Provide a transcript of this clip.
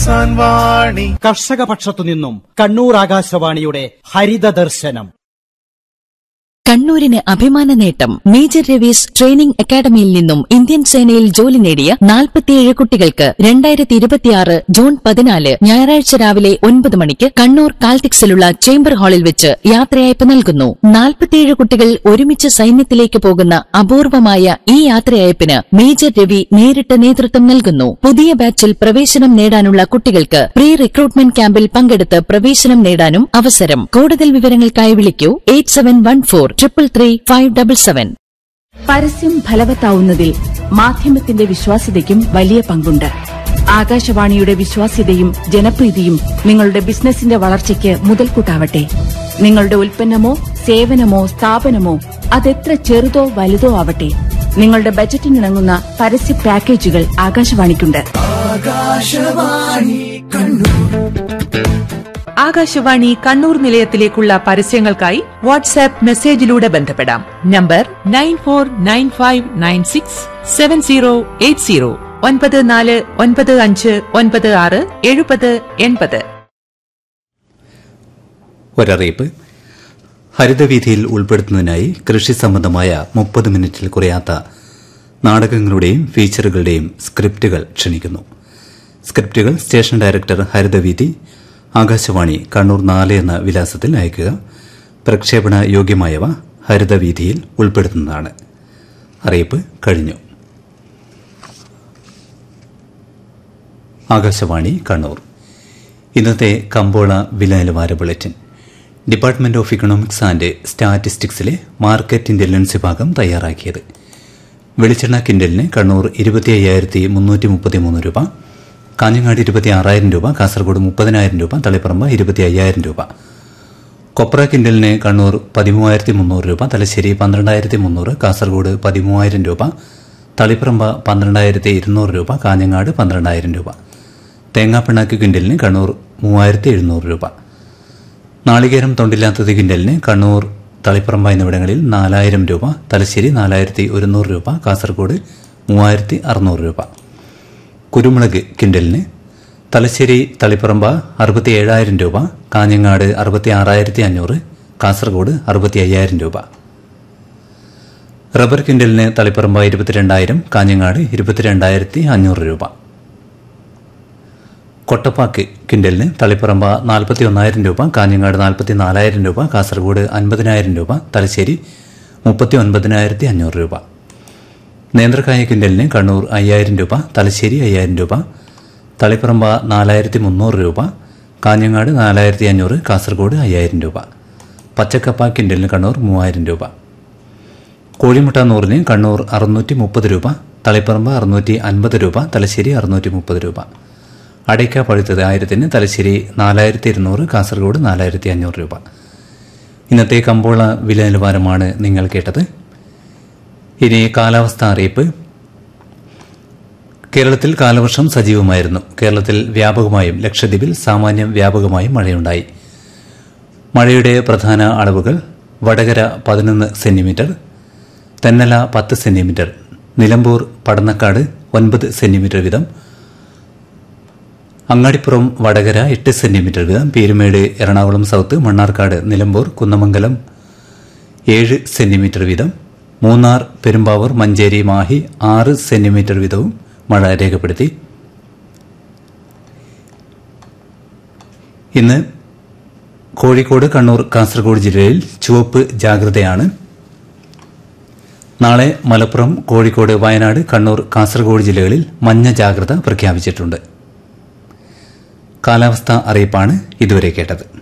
കിസാൻ വാണി കർഷക പക്ഷത്തു നിന്നും കണ്ണൂർ ആകാശവാണിയുടെ ഹരിത ദർശനം കണ്ണൂരിന് അഭിമാന നേട്ടം മേജർ രവീസ് ട്രെയിനിംഗ് അക്കാദമിയിൽ നിന്നും ഇന്ത്യൻ സേനയിൽ ജോലി നേടിയ നാൽപ്പത്തിയേഴ് കുട്ടികൾക്ക് രണ്ടായിരത്തി ഇരുപത്തിയാറ് ജൂൺ പതിനാല് ഞായറാഴ്ച രാവിലെ ഒൻപത് മണിക്ക് കണ്ണൂർ കാൽറ്റിക്സിലുള്ള ചേംബർ ഹാളിൽ വെച്ച് യാത്രയയപ്പ് നൽകുന്നു നാൽപ്പത്തിയേഴ് കുട്ടികൾ ഒരുമിച്ച് സൈന്യത്തിലേക്ക് പോകുന്ന അപൂർവമായ ഈ യാത്രയയപ്പിന് മേജർ രവി നേരിട്ട് നേതൃത്വം നൽകുന്നു പുതിയ ബാച്ചിൽ പ്രവേശനം നേടാനുള്ള കുട്ടികൾക്ക് പ്രീ റിക്രൂട്ട്മെന്റ് ക്യാമ്പിൽ പങ്കെടുത്ത് പ്രവേശനം നേടാനും അവസരം കൂടുതൽ വിവരങ്ങൾക്കായി വിളിക്കൂ eight seven one four triple three five double seven പരസ്യം ഫലവത്താവുന്നതിൽ മാധ്യമത്തിന്റെ വിശ്വാസ്യതയ്ക്കും വലിയ പങ്കുണ്ട് ആകാശവാണിയുടെ വിശ്വാസ്യതയും ജനപ്രീതിയും നിങ്ങളുടെ ബിസിനസിന്റെ വളർച്ചയ്ക്ക് മുതൽക്കൂട്ടാവട്ടെ നിങ്ങളുടെ ഉൽപ്പന്നമോ സേവനമോ സ്ഥാപനമോ അതെത്ര ചെറുതോ വലുതോ ആവട്ടെ നിങ്ങളുടെ ബജറ്റിനിണങ്ങുന്ന പരസ്യ പാക്കേജുകൾ ആകാശവാണിക്കുണ്ട് ആകാശവാണി കണ്ണൂർ നിലയത്തിലേക്കുള്ള പരസ്യങ്ങൾക്കായി വാട്സാപ്പ് മെസ്സേജിലൂടെ ബന്ധപ്പെടാം number nine four nine five nine six seven zero eight zero ഒൻപത് നാല് ഒൻപത് അഞ്ച് ഒൻപത് ആറ് എഴുപത് എൺപത് ഒരറിയിപ്പ് ഹരിതവീഥിയിൽ ഉൾപ്പെടുത്തുന്നതിനായി കൃഷി സംബന്ധമായ മുപ്പത് മിനിറ്റിൽ കുറയാത്ത നാടകങ്ങളുടെയും ഫീച്ചറുകളുടെയും സ്ക്രിപ്റ്റുകൾ ക്ഷണിക്കുന്നു സ്ക്രിപ്റ്റുകൾ സ്റ്റേഷൻ ഡയറക്ടർ ഹരിതവീഥി ആകാശവാണി കണ്ണൂർ നാല് എന്ന വിലാസത്തിൽ അയക്കുക പ്രക്ഷേപണ യോഗ്യമായവ ഹരിതവീഥിയിൽ ഉൾപ്പെടുത്തുന്നതാണ് അറിയിപ്പ് കഴിഞ്ഞു ആകാശവാണി കണ്ണൂർ ഇന്നത്തെ കമ്പോള വില നിലവാര bulletin department of economics and സ്റ്റാറ്റിസ്റ്റിക്സിലെ മാർക്കറ്റ് ഇന്റലിജൻസ് വിഭാഗം തയ്യാറാക്കിയത് വെളിച്ചെണ്ണ കിൻഡലിന് കണ്ണൂർ ഇരുപത്തി അയ്യായിരത്തി മുന്നൂറ്റി മുപ്പത്തിമൂന്ന് രൂപ കാഞ്ഞങ്ങാട് ഇരുപത്തി ആറായിരം രൂപ കാസർഗോഡ് മുപ്പതിനായിരം രൂപ തളിപ്പറമ്പ് ഇരുപത്തി അയ്യായിരം രൂപ കൊപ്ര കിൻഡലിന് കണ്ണൂർ പതിമൂവായിരത്തി മുന്നൂറ് രൂപ തലശ്ശേരി പന്ത്രണ്ടായിരത്തി മുന്നൂറ് കാസർഗോഡ് പതിമൂവായിരം രൂപ തളിപ്പറമ്പ് പന്ത്രണ്ടായിരത്തി ഇരുന്നൂറ് രൂപ കാഞ്ഞങ്ങാട് പന്ത്രണ്ടായിരം രൂപ തേങ്ങാപ്പിണ്ണാക്ക് കിൻഡലിന് കണ്ണൂർ മൂവായിരത്തി എഴുന്നൂറ് രൂപ നാളികേരം തൊണ്ടില്ലാത്തത് കിൻഡലിന് കണ്ണൂർ തളിപ്പറമ്പ എന്നിവിടങ്ങളിൽ നാലായിരം രൂപ തലശ്ശേരി നാലായിരത്തി ഒരുന്നൂറ് രൂപ കാസർഗോഡ് മൂവായിരത്തി അറുന്നൂറ് രൂപ കുരുമുളക് കിൻഡലിന് തലശ്ശേരി തളിപ്പറമ്പ അറുപത്തി ഏഴായിരം രൂപ കാഞ്ഞങ്ങാട് അറുപത്തി ആറായിരത്തി അഞ്ഞൂറ് കാസർഗോഡ് അറുപത്തി അയ്യായിരം രൂപ റബ്ബർ കിൻഡലിന് തളിപ്പറമ്പ ഇരുപത്തിരണ്ടായിരം കാഞ്ഞങ്ങാട് ഇരുപത്തിരണ്ടായിരത്തി അഞ്ഞൂറ് രൂപ കൊട്ടപ്പാക്ക് കിൻഡലിന് തളിപ്പറമ്പ നാൽപ്പത്തി ഒന്നായിരം രൂപ കാഞ്ഞങ്ങാട് നാൽപ്പത്തി നാലായിരം രൂപ കാസർഗോഡ് അൻപതിനായിരം രൂപ തലശ്ശേരി മുപ്പത്തി ഒൻപതിനായിരത്തി അഞ്ഞൂറ് രൂപ നേന്ത്രക്കായ കിൻഡലിന് കണ്ണൂർ അയ്യായിരം രൂപ തലശ്ശേരി അയ്യായിരം രൂപ തളിപ്പറമ്പ നാലായിരത്തി മുന്നൂറ് രൂപ കാഞ്ഞങ്ങാട് നാലായിരത്തി അഞ്ഞൂറ് കാസർഗോഡ് അയ്യായിരം രൂപ പച്ചക്കപ്പ കിൻഡലിന് കണ്ണൂർ മൂവായിരം രൂപ കോഴിമുട്ട നൂറിന് കണ്ണൂർ അറുന്നൂറ്റി മുപ്പത് രൂപ തളിപ്പറമ്പ് അറുന്നൂറ്റി അൻപത് രൂപ തലശ്ശേരി അറുന്നൂറ്റി മുപ്പത് രൂപ അടയ്ക്ക പഴുത്തത് ആയിരത്തിന് തലശ്ശേരി നാലായിരത്തി ഇരുന്നൂറ് കാസർഗോഡ് നാലായിരത്തി അഞ്ഞൂറ് രൂപ ഇന്നത്തെ കമ്പോള വില നിലവാരമാണ് നിങ്ങൾ കേട്ടത് ഇനി കാലാവസ്ഥ അറിയിപ്പ് കേരളത്തിൽ കാലവർഷം സജീവമായിരുന്നു കേരളത്തിൽ വ്യാപകമായും ലക്ഷദ്വീപിൽ സാമാന്യം വ്യാപകമായും മഴയുണ്ടായി മഴയുടെ പ്രധാന അളവുകൾ വടകര പതിനൊന്ന് സെന്റിമീറ്റർ തെന്നല പത്ത് സെന്റിമീറ്റർ നിലമ്പൂർ പടന്നക്കാട് ഒൻപത് സെന്റിമീറ്റർ വീതം അങ്ങാടിപ്പുറം വടകര എട്ട് സെന്റിമീറ്റർ വീതം പീരുമേട് എറണാകുളം സൗത്ത് മണ്ണാർക്കാട് നിലമ്പൂർ കുന്നമംഗലം ഏഴ് സെന്റിമീറ്റർ വീതം മൂന്നാർ പെരുമ്പാവൂർ മഞ്ചേരി മാഹി ആറ് സെന്റിമീറ്റർ വീതവും മഴ രേഖപ്പെടുത്തി ഇന്ന് കോഴിക്കോട് കണ്ണൂർ കാസർഗോഡ് ജില്ലയിൽ ചുവപ്പ് ജാഗ്രതയാണ് നാളെ മലപ്പുറം കോഴിക്കോട് വയനാട് കണ്ണൂർ കാസർഗോഡ് ജില്ലകളിൽ മഞ്ഞ ജാഗ്രത പ്രഖ്യാപിച്ചിട്ടുണ്ട് കാലാവസ്ഥാ അറിയിപ്പാണ് ഇതുവരെ കേട്ടത്